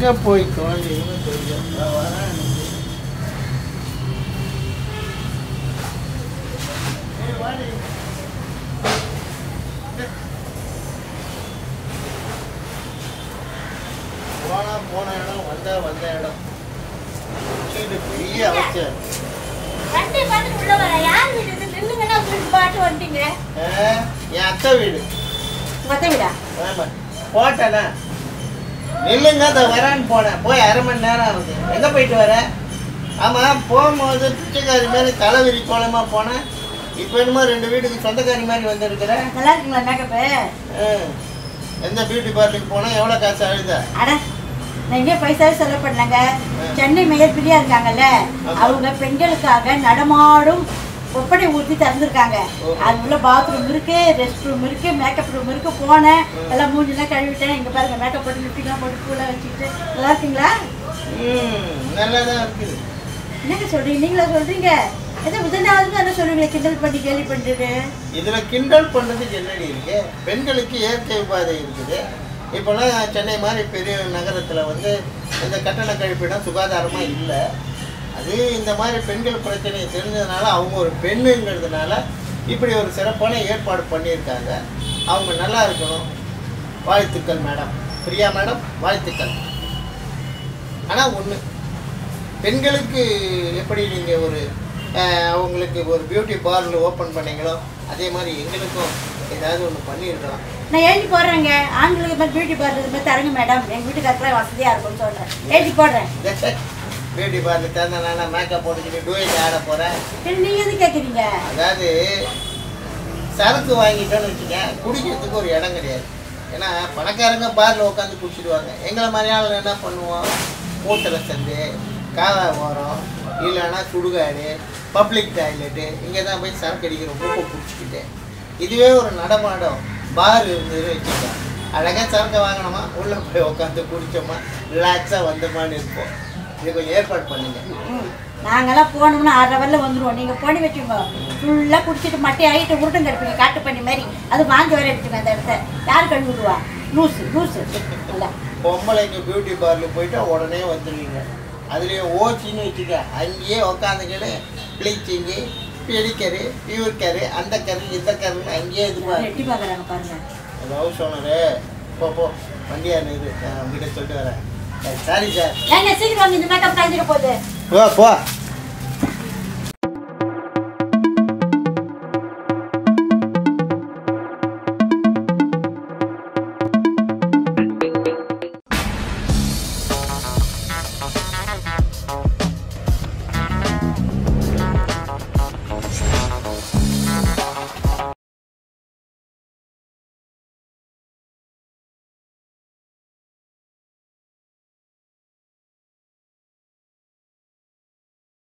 எங்கே போய் குழந்தைங்க தெரியும் நான் வரேன் இன்னைக்கு. ஏய், வாடி. போனா போன இடம் வந்த வந்த இடம் இது பெரிய அவசியம் வண்டி பார்த்துட்டு உள்ள வர யார் வீடு இது நின்னுங்கன்னா வீட்டு பாட்டு வந்துட்டீங்க ஆ, என் அத்தை வீடு மொத்த வீடா ஆமா போட்டேனா நில்லுங்க அதை வரேன்னு போனேன் போய் அரை மணி நேரம் ஆகுது எங்கே போயிட்டு வர ஆமாம் போகும்போது பிச்சைக்காரி மாதிரி தலைவிரி கோலமாக போனேன் இப்போ என்னமோ ரெண்டு வீட்டுக்கு சொந்தக்காரி மாதிரி வந்திருக்கிற நல்லா இருக்குங்களா மேக்கப்பு ஆ. எந்த பியூட்டி பார்லருக்கு போனால் எவ்வளோ காசு ஆகுதா அட நான் எங்கேயும் பைசாவே செலவு பண்ணலங்க சென்னை மேயர் பிரியா இருக்காங்கல்ல ஆமா. அவங்க பெண்களுக்காக நடமாடும் ஒப்படை ஊற்றி திறந்துருக்காங்க ஓஹோ. அது உள்ள பாத்ரூம் இருக்கு ரெஸ்ட் ரூம் இருக்கு மேக்கப் ரூம் இருக்கு போனேன் எல்லாம் மூஞ்சிலாம் கழுவிட்டேன் இங்க பாருங்க மேக்கப் போட்டு லிப்டிக்லாம் போட்டு பூலாம் வச்சுக்கிட்டு நல்லா இருக்கீங்களா ம் நல்லா தான் இருக்குது என்னங்க சொல்றீங்க நீங்களா சொல்றீங்க ஏதோ முதலாவது என்ன சொல்லுவீங்க கிண்டல் பண்ணி கேள்வி பண்ணிட்டு இதில் கிண்டல் பண்ணுறதுக்கு என்னடி இருக்கு பெண்களுக்கு இயற்கை உபாதை இருக்குது இப்போலாம் சென்னை மாதிரி பெரிய நகரத்தில் வந்து இந்த கட்டண கழிப்பிடம் சுகாதாரமாக இல்லை அது இந்த மாதிரி பெண்கள் பிரச்சனையை தெரிஞ்சதுனால அவங்க ஒரு பெண்ணுங்கிறதுனால இப்படி ஒரு சிறப்பான ஏற்பாடு பண்ணியிருக்காங்க அவங்க நல்லா இருக்கணும் வாழ்த்துக்கள் மேடம் பிரியா மேடம் வாழ்த்துக்கள் ஆனால் ஒன்று பெண்களுக்கு எப்படி நீங்கள் ஒரு அஹ், அவங்களுக்கு ஒரு பியூட்டி பார்லர் ஓப்பன் பண்ணீங்களோ அதே மாதிரி எங்களுக்கும் ஏதாவது ஒன்று பண்ணியிருக்கலாம் நான் எழுதி போடுறேங்க ஆண்களுக்கு மாதிரி பியூட்டி பார்லர் மாதிரி தரங்க மேடம் எங்க வீட்டுக்காரத்துல வசதியா இருக்கும்னு சொல்றேன் எழுதி போடுறேன் பியூட்டி பார்லர் திறந்த நான் மேக்கப் போட்டுக்கிட்டு டூயட் ஆட போகிறேன் சரி, நீங்க எது கேக்குறீங்க அதாவது சரக்கு வாங்கிட்டோன்னு வச்சுக்க குடிக்கிறதுக்கு ஒரு இடம் கிடையாது ஏன்னா பணக்காரங்க பாரில் உட்காந்து குடிச்சிடுவாங்க எங்களை மாதிரியான என்ன பண்ணுவோம் மூட்டில் சந்து காவா ஓரம் இல்லைன்னா சுடுகாடு பப்ளிக் டாய்லெட்டு இங்கே தான் போய் சரக்கு அடிக்கிற மூப்பை பிடிச்சிக்கிட்டு இதுவே ஒரு நடமாடம் பார் இருந்ததுன்னு வச்சுக்கோங்க அழகாக சரக்கை வாங்கினோமா உள்ளே போய் உட்காந்து குடிச்சோமா ரிலாக்ஸாக வந்தோமான்னு இருப்போம் இது கொஞ்சம் ஏற்பாடு பண்ணுங்க ம். நாங்கெல்லாம் போனோம்னா ஆறரை வரல வந்துருவோம் நீங்க போனி வச்சுங்க ஃபுல்லா குடிச்சிட்டு மட்டை ஆகிட்டு உருட்டம் கிடப்பீங்க காட்டு பண்ணி மாதிரி அது வாங்கி வர எடுத்துங்க அந்த இடத்த யார் கழுவி விடுவா லூசு லூசு இல்லை பொம்பளைங்க பியூட்டி பார்லர் போயிட்டா உடனே வந்துடுவீங்க அதுலேயும் ஓச்சின்னு வச்சுக்க அங்கேயே உக்காந்துக்கிட்டு ப்ளீச்சிங்கு பெடிக்கரு பியூர்கரு அந்த கரு இந்த கருன்னு அங்கேயே இது பாரு எட்டி பார்க்குறாங்க பாருங்க அந்த ஹவுஸ் ஓனரு போ போ வண்டியா இது நான் உங்ககிட்ட சொல்லிட்டு வரேன் சாரி சார் ஏங்க சீக்கிரம் வாங்க இந்த மேக்கப் காய்ஞ்சிட போகுது போ போ